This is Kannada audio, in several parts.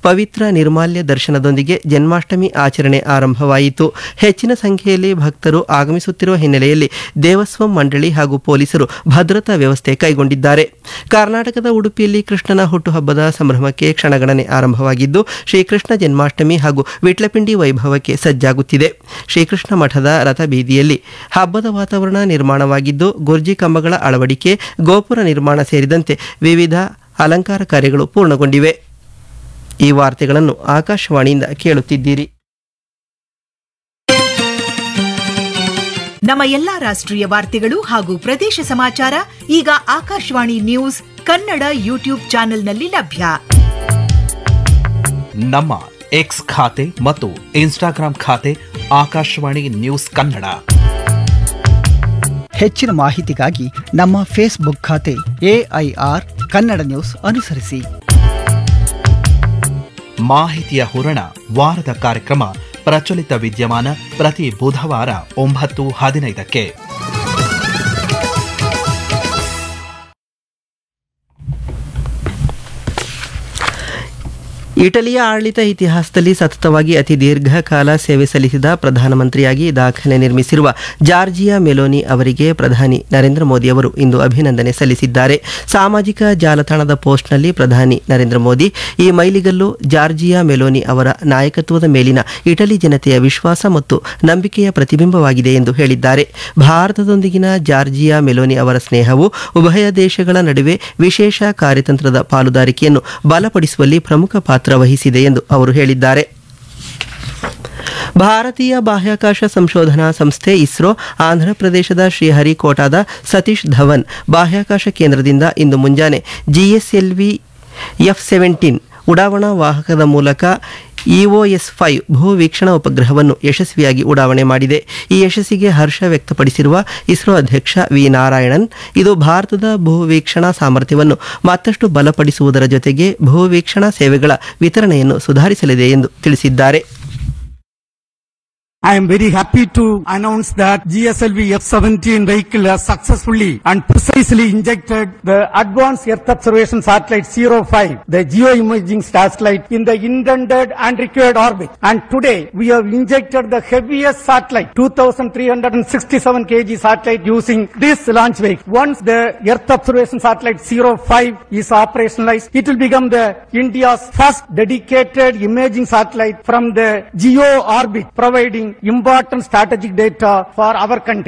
ಪವಿತ್ರ ನಿರ್ಮಾಲ್ಯ ದರ್ಶನದೊಂದಿಗೆ ಜನ್ಮಾಷ್ಟಮಿ ಆಚರಣೆ ಆರಂಭವಾಯಿತು ಹೆಚ್ಚಿನ ಸಂಖ್ಯೆಯಲ್ಲಿ ಭಕ್ತರು ಆಗಮಿಸುತ್ತಿರುವ ಹಿನ್ನೆಲೆಯಲ್ಲಿ ದೇವಸ್ವಂ ಮಂಡಳಿ ಹಾಗೂ ಪೊಲೀಸರು ಭದ್ರತಾ ವ್ಯವಸ್ಥೆ ಕೈಗೊಂಡಿದ್ದಾರೆ ಕರ್ನಾಟಕದ ಉಡುಪಿಯಲ್ಲಿ ಕೃಷ್ಣನ ಹುಟ್ಟುಹಬ್ಬದ ಸಂಭ್ರಮಕ್ಕೆ ಕ್ಷಣಗಣನೆ ಆರಂಭವಾಗಿದ್ದು ಶ್ರೀಕೃಷ್ಣ ಜನ್ಮಾಷ್ಟಮಿ ಹಾಗೂ ವಿಟ್ಲಪಿಂಡಿ ವೈಭವಕ್ಕೆ ಸಜ್ಜಾಗುತ್ತಿದೆ ಶ್ರೀಕೃಷ್ಣ ಮಠದ ರಥಬೀದಿಯಲ್ಲಿ ಹಬ್ಬದ ವಾತಾವರಣ ನಿರ್ಮಾಣವಾಗಿದ್ದು ಗುರ್ಜಿ ಕಂಬಗಳ ಅಳವಡಿಕೆ ಗೋಪುರ ನಿರ್ಮಾಣ ಸೇರಿದಂತೆ ವಿವಿಧ ಅಲಂಕಾರ ಕಾರ್ಯಗಳು ಪೂರ್ಣಗೊಂಡಿವೆ ಈ ವಾರ್ತೆಗಳನ್ನು ಆಕಾಶವಾಣಿಯಿಂದ ಕೇಳುತ್ತಿದ್ದೀರಿ ನಮ್ಮ ಎಲ್ಲಾ ರಾಷ್ಟ್ರೀಯ ವಾರ್ತೆಗಳು ಹಾಗೂ ಪ್ರದೇಶ ಸಮಾಚಾರ ಈಗ ಆಕಾಶವಾಣಿ ನ್ಯೂಸ್ ಕನ್ನಡ ಯೂಟ್ಯೂಬ್ ಚಾನೆಲ್ನಲ್ಲಿ ಲಭ್ಯ ನಮ್ಮ ಎಕ್ಸ್ ಖಾತೆ ಮತ್ತು ಇನ್ಸ್ಟಾಗ್ರಾಂ ಖಾತೆ ಆಕಾಶವಾಣಿ ನ್ಯೂಸ್ ಕನ್ನಡ ಹೆಚ್ಚಿನ ಮಾಹಿತಿಗಾಗಿ ನಮ್ಮ ಫೇಸ್ಬುಕ್ ಖಾತೆ ಎಐಆರ್ ಕನ್ನಡ ನ್ಯೂಸ್ ಅನುಸರಿಸಿ ಮಾಹಿತಿಯ ಹೂರಣ ವಾರದ ಕಾರ್ಯಕ್ರಮ ಪ್ರಚಲಿತ ವಿದ್ಯಮಾನ ಪ್ರತಿ ಬುಧವಾರ ಒಂಬತ್ತು ಹದಿನೈದಕ್ಕೆ ಇಟಲಿಯ ಆಡಳಿತ ಇತಿಹಾಸದಲ್ಲಿ ಸತತವಾಗಿ ಅತಿ ದೀರ್ಘಕಾಲ ಸೇವೆ ಸಲ್ಲಿಸಿದ ಪ್ರಧಾನಮಂತ್ರಿಯಾಗಿ ದಾಖಲೆ ನಿರ್ಮಿಸಿರುವ ಜಾರ್ಜಿಯಾ ಮೆಲೋನಿ ಅವರಿಗೆ ಪ್ರಧಾನಿ ನರೇಂದ್ರ ಮೋದಿ ಅವರು ಇಂದು ಅಭಿನಂದನೆ ಸಲ್ಲಿಸಿದ್ದಾರೆ ಸಾಮಾಜಿಕ ಜಾಲತಾಣದ ಪೋಸ್ಟ್ನಲ್ಲಿ ಪ್ರಧಾನಿ ನರೇಂದ್ರ ಮೋದಿ ಈ ಮೈಲಿಗಲ್ಲು ಜಾರ್ಜಿಯಾ ಮೆಲೋನಿ ಅವರ ನಾಯಕತ್ವದ ಮೇಲಿನ ಇಟಲಿ ಜನತೆಯ ವಿಶ್ವಾಸ ಮತ್ತು ನಂಬಿಕೆಯ ಪ್ರತಿಬಿಂಬವಾಗಿದೆ ಎಂದು ಹೇಳಿದ್ದಾರೆ ಭಾರತದೊಂದಿಗಿನ ಜಾರ್ಜಿಯಾ ಮೆಲೋನಿ ಅವರ ಸ್ನೇಹವು ಉಭಯ ದೇಶಗಳ ನಡುವೆ ವಿಶೇಷ ಕಾರ್ಯತಂತ್ರದ ಪಾಲುದಾರಿಕೆಯನ್ನು ಬಲಪಡಿಸುವಲ್ಲಿ ಪ್ರಮುಖ ಪಾತ್ರ ವಹಿಸಿದೆ ಎಂದು ಅವರು ಹೇಳಿದ್ದಾರೆ ಭಾರತೀಯ ಬಾಹ್ಯಾಕಾಶ ಸಂಶೋಧನಾ ಸಂಸ್ಥೆ ಇಸ್ರೋ ಆಂಧ್ರಪ್ರದೇಶದ ಶ್ರೀಹರಿಕೋಟಾದ ಸತೀಶ್ ಧವನ್ ಬಾಹ್ಯಾಕಾಶ ಕೇಂದ್ರದಿಂದ ಇಂದು ಮುಂಜಾನೆ ಜಿಎಸ್ಎಲ್ವಿ ಎಫ್ ಸೆವೆಂಟೀನ್ ಉಡಾವಣಾ ವಾಹಕದ ಮೂಲಕ ಇಒಎಸ್ ಫೈವ್ ಭೂ ವೀಕ್ಷಣಾ ಉಪಗ್ರಹವನ್ನು ಯಶಸ್ವಿಯಾಗಿ ಉಡಾವಣೆ ಮಾಡಿದೆ ಈ ಯಶಸ್ಸಿಗೆ ಹರ್ಷ ವ್ಯಕ್ತಪಡಿಸಿರುವ ಇಸ್ರೋ ಅಧ್ಯಕ್ಷ ವಿ ನಾರಾಯಣನ್ ಇದು ಭಾರತದ ಭೂ ವೀಕ್ಷಣಾ ಸಾಮರ್ಥ್ಯವನ್ನು ಮತ್ತಷ್ಟು ಬಲಪಡಿಸುವುದರ ಜೊತೆಗೆ ಭೂ ವೀಕ್ಷಣಾ ಸೇವೆಗಳ ವಿತರಣೆಯನ್ನು ಸುಧಾರಿಸಲಿದೆ ಎಂದು ತಿಳಿಸಿದ್ದಾರೆ I am very happy to announce that GSLV F-17 vehicle has successfully and precisely injected the Advanced Earth Observation Satellite 05, the geoimaging satellite, in the intended and required orbit. And today, we have injected the heaviest satellite, 2,367 kg satellite using this launch vehicle. Once the Earth Observation Satellite 05 is operationalized, it will become the India's first dedicated imaging satellite from the geo orbit, providing important strategic data for our country.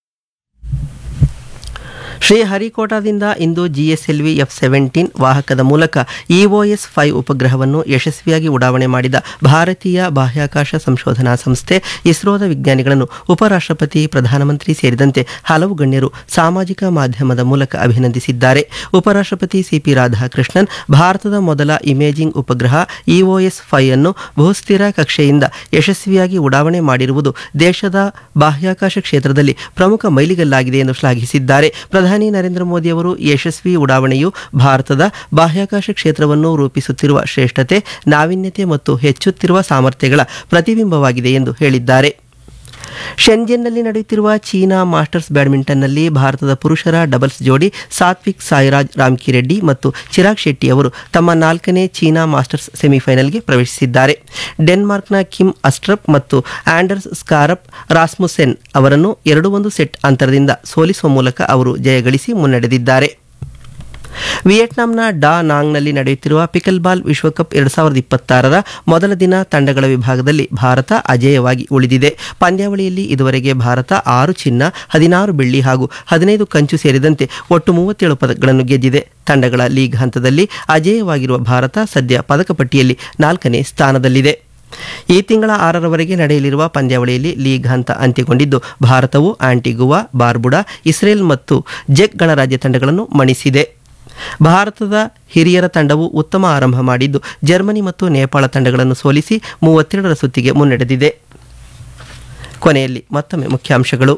ಶ್ರೀಹರಿಕೋಟಾದಿಂದ ಇಂದು ಜಿಎಸ್ಎಲ್ವಿ ಎಫ್ ಸೆವೆಂಟೀನ್ ವಾಹಕದ ಮೂಲಕ ಇಒಎಸ್ ಫೈವ್ ಉಪಗ್ರಹವನ್ನು ಯಶಸ್ವಿಯಾಗಿ ಉಡಾವಣೆ ಮಾಡಿದ ಭಾರತೀಯ ಬಾಹ್ಯಾಕಾಶ ಸಂಶೋಧನಾ ಸಂಸ್ಥೆ ಇಸ್ರೋದ ವಿಜ್ಞಾನಿಗಳನ್ನು ಉಪರಾಷ್ಟ್ರಪತಿ ಪ್ರಧಾನಮಂತ್ರಿ ಸೇರಿದಂತೆ ಹಲವು ಗಣ್ಯರು ಸಾಮಾಜಿಕ ಮಾಧ್ಯಮದ ಮೂಲಕ ಅಭಿನಂದಿಸಿದ್ದಾರೆ ಉಪರಾಷ್ಟ್ರಪತಿ ಸಿಪಿ ರಾಧಾಕೃಷ್ಣನ್ ಭಾರತದ ಮೊದಲ ಇಮೇಜಿಂಗ್ ಉಪಗ್ರಹ ಇಒಎಸ್ ಫೈವ್ ಅನ್ನು ಭೂಸ್ಥಿರ ಕಕ್ಷೆಯಿಂದ ಯಶಸ್ವಿಯಾಗಿ ಉಡಾವಣೆ ಮಾಡಿರುವುದು ದೇಶದ ಬಾಹ್ಯಾಕಾಶ ಕ್ಷೇತ್ರದಲ್ಲಿ ಪ್ರಮುಖ ಮೈಲಿಗಲ್ಲಾಗಿದೆ ಎಂದು ಶ್ಲಾಘಿಸಿದ್ದಾರೆ ಪ್ರಧಾನಿ ನರೇಂದ್ರ ಮೋದಿ ಅವರು ಯಶಸ್ವಿ ಉಡಾವಣೆಯು ಭಾರತದ ಬಾಹ್ಯಾಕಾಶ ಕ್ಷೇತ್ರವನ್ನು ರೂಪಿಸುತ್ತಿರುವ ಶ್ರೇಷ್ಠತೆ ನಾವೀನ್ಯತೆ ಮತ್ತು ಹೆಚ್ಚುತ್ತಿರುವ ಸಾಮರ್ಥ್ಯಗಳ ಪ್ರತಿಬಿಂಬವಾಗಿದೆ ಎಂದು ಹೇಳಿದ್ದಾರೆ ಶೆಂಜೆನ್ನಲ್ಲಿ ನಡೆಯುತ್ತಿರುವ ಚೀನಾ ಮಾಸ್ಟರ್ಸ್ ಬ್ಯಾಡ್ಮಿಂಟನ್ನಲ್ಲಿ ಭಾರತದ ಪುರುಷರ ಡಬಲ್ಸ್ ಜೋಡಿ ಸಾತ್ವಿಕ್ ಸಾಯಿರಾಜ್ ರಾಮ್ಕಿರೆಡ್ಡಿ ಮತ್ತು ಚಿರಾಗ್ ಶೆಟ್ಟಿ ಅವರು ತಮ್ಮ ನಾಲ್ಕನೇ ಚೀನಾ ಮಾಸ್ಟರ್ಸ್ ಸೆಮಿಫೈನಲ್ಗೆ ಪ್ರವೇಶಿಸಿದ್ದಾರೆ ಡೆನ್ಮಾರ್ಕ್ನ ಕಿಮ್ ಅಸ್ಟ್ರಪ್ ಮತ್ತು ಆಂಡರ್ಸ್ ಸ್ಕಾರಪ್ ರಾಸ್ಮುಸೆನ್ ಅವರನ್ನು ಎರಡು ಒಂದು ಸೆಟ್ ಅಂತರದಿಂದ ಸೋಲಿಸುವ ಮೂಲಕ ಅವರು ಜಯಗಳಿಸಿ ಮುನ್ನಡೆದಿದ್ದಾರೆ ವಿಯೆಟ್ನಾಂನ ಡಾ ನಾಂಗ್ನಲ್ಲಿ ನಡೆಯುತ್ತಿರುವ ಪಿಕಲ್ ಬಾಲ್ ವಿಶ್ವಕಪ್ ಎರಡು ಸಾವಿರದ ಇಪ್ಪತ್ತಾರರ ಮೊದಲ ದಿನ ತಂಡಗಳ ವಿಭಾಗದಲ್ಲಿ ಭಾರತ ಅಜೇಯವಾಗಿ ಉಳಿದಿದೆ ಪಂದ್ಯಾವಳಿಯಲ್ಲಿ ಇದುವರೆಗೆ ಭಾರತ ಆರು ಚಿನ್ನ ಹದಿನಾರು ಬೆಳ್ಳಿ ಹಾಗೂ ಹದಿನೈದು ಕಂಚು ಸೇರಿದಂತೆ ಒಟ್ಟು ಮೂವತ್ತೇಳು ಪದಕಗಳನ್ನು ಗೆದ್ದಿದೆ ತಂಡಗಳ ಲೀಗ್ ಹಂತದಲ್ಲಿ ಅಜೇಯವಾಗಿರುವ ಭಾರತ ಸದ್ಯ ಪದಕ ಪಟ್ಟಿಯಲ್ಲಿ ನಾಲ್ಕನೇ ಸ್ಥಾನದಲ್ಲಿದೆ ಈ ತಿಂಗಳ ಆರರವರೆಗೆ ನಡೆಯಲಿರುವ ಪಂದ್ಯಾವಳಿಯಲ್ಲಿ ಲೀಗ್ ಹಂತ ಅಂತ್ಯಗೊಂಡಿದ್ದು ಭಾರತವು ಆಂಟಿಗುವಾ ಬಾರ್ಬುಡಾ ಇಸ್ರೇಲ್ ಮತ್ತು ಜೆಕ್ ಗಣರಾಜ್ಯ ತಂಡಗಳನ್ನು ಮಣಿಸಿದೆ ಭಾರತದ ಹಿರಿಯರ ತಂಡವು ಉತ್ತಮ ಆರಂಭ ಮಾಡಿದ್ದು ಜರ್ಮನಿ ಮತ್ತು ನೇಪಾಳ ತಂಡಗಳನ್ನು ಸೋಲಿಸಿ ಮೂವತ್ತೆರಡರ ಸುತ್ತಿಗೆ ಮುನ್ನಡೆದಿದೆ ಕೊನೆಯಲ್ಲಿ ಮತ್ತೊಮ್ಮೆ ಮುಖ್ಯಾಂಶಗಳು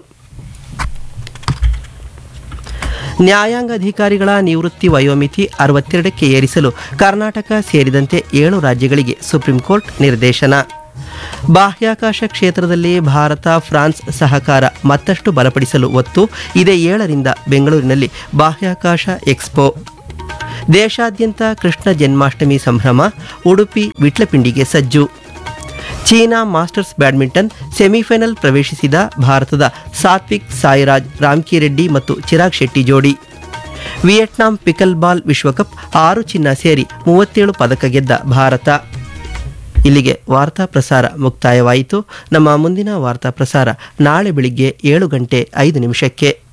ನ್ಯಾಯಾಂಗ ಅಧಿಕಾರಿಗಳ ನಿವೃತ್ತಿ ವಯೋಮಿತಿ ಅರವತ್ತೆರಡಕ್ಕೆ ಏರಿಸಲು ಕರ್ನಾಟಕ ಸೇರಿದಂತೆ ಏಳು ರಾಜ್ಯಗಳಿಗೆ ಸುಪ್ರೀಂ ಕೋರ್ಟ್ ನಿರ್ದೇಶನ ಬಾಹ್ಯಾಕಾಶ ಕ್ಷೇತ್ರದಲ್ಲಿ ಭಾರತ ಫ್ರಾನ್ಸ್ ಸಹಕಾರ ಮತ್ತಷ್ಟು ಬಲಪಡಿಸಲು ಒತ್ತು ಇದೇ ಏಳರಿಂದ ಬೆಂಗಳೂರಿನಲ್ಲಿ ಬಾಹ್ಯಾಕಾಶ ಎಕ್ಸ್ಪೋ ದೇಶಾದ್ಯಂತ ಕೃಷ್ಣ ಜನ್ಮಾಷ್ಟಮಿ ಸಂಭ್ರಮ ಉಡುಪಿ ವಿಟ್ಲಪಿಂಡಿಗೆ ಸಜ್ಜು ಚೀನಾ ಮಾಸ್ಟರ್ಸ್ ಬ್ಯಾಡ್ಮಿಂಟನ್ ಸೆಮಿಫೈನಲ್ ಪ್ರವೇಶಿಸಿದ ಭಾರತದ ಸಾತ್ವಿಕ್ ಸಾಯಿರಾಜ್ ರಾಮ್ಕಿರೆಡ್ಡಿ ಮತ್ತು ಚಿರಾಗ್ ಶೆಟ್ಟಿ ಜೋಡಿ ವಿಯೆಟ್ನಾಂ ಪಿಕಲ್ ಬಾಲ್ ವಿಶ್ವಕಪ್ ಆರು ಚಿನ್ನ ಸೇರಿ ಮೂವತ್ತೇಳು ಪದಕ ಗೆದ್ದ ಭಾರತ ಇಲ್ಲಿಗೆ ವಾರ್ತಾ ಪ್ರಸಾರ ಮುಕ್ತಾಯವಾಯಿತು ನಮ್ಮ ಮುಂದಿನ ವಾರ್ತಾ ಪ್ರಸಾರ ನಾಳೆ ಬೆಳಿಗ್ಗೆ ಏಳು ಗಂಟೆ ಐದು ನಿಮಿಷಕ್ಕೆ